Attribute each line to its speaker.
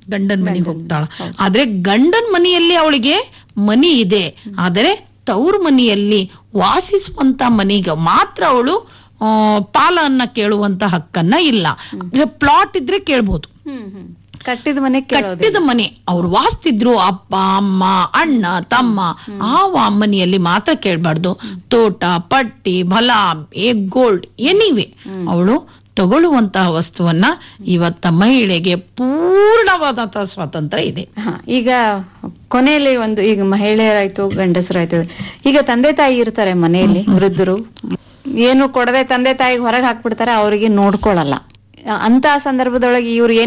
Speaker 1: ಗಂಡನ್ ಮನೆಗೆ ಹೋಗ್ತಾಳ ಆದ್ರೆ ಗಂಡನ್ ಮನೆಯಲ್ಲಿ ಅವಳಿಗೆ ಮನಿ ಇದೆ ಆದರೆ ತವ್ರ ಮನೆಯಲ್ಲಿ ವಾಸಿಸುವಂತ ಮನೆಗೆ ಮಾತ್ರ ಅವಳು ಆ, ಪಾಲನ್ನ ಕೇಳುವಂತ ಹಕ್ಕನ್ನ ಇಲ್ಲ ಪ್ಲಾಟ್ ಇದ್ರೆ ಕೇಳ್ಬೋದು
Speaker 2: ಹ್ಮ್ ಹ್ಮ್ ಕಟ್ಟಿದ ಮನೆ ಕೇಳೋದು
Speaker 1: ಕಟ್ಟಿದ ಮನೆ ಅವ್ರು ವಾಸ್ತಿದ್ರು ಅಪ್ಪ ಅಮ್ಮ ಅಣ್ಣ ತಮ್ಮ ಆ ವ- ಮನೆಯಲ್ಲಿ ಮಾತ್ರ ಕೇಳ್ಬಾರ್ದು ತೋಟ ಪಟ್ಟಿ ಫಲ ಗೋಲ್ಡ್ ಎನಿವೆ ಅವಳು ತಗೊಳ್ಳುವಂತಹ ವಸ್ತುವನ್ನ ಇವತ್ತ ಮಹಿಳೆಗೆ ಪೂರ್ಣವಾದಂತಹ ಸ್ವಾತಂತ್ರ್ಯ ಇದೆ
Speaker 2: ಹಾ ಈಗ ಕೊನೆಯಲ್ಲಿ ಒಂದು ಈಗ ಮಹಿಳೆಯರಾಯ್ತು ಗಂಡಸರಾಯ್ತು ಈಗ ತಂದೆ ತಾಯಿ ಇರ್ತಾರೆ ಮನೆಯಲ್ಲಿ ವೃದ್ಧರು ಏನು ಕೊಡದೆ ತಂದೆ ತಾಯಿಗೆ ಹೊರಗೆ ಹಾಕ್ಬಿಡ್ತಾರೆ ಅವರಿಗೆ ನೋಡ್ಕೊಳಲ್ಲ ಅಂತ ಸಂದರ್ಭದೊಳಗೆ ಇವ್ರು ಏನ್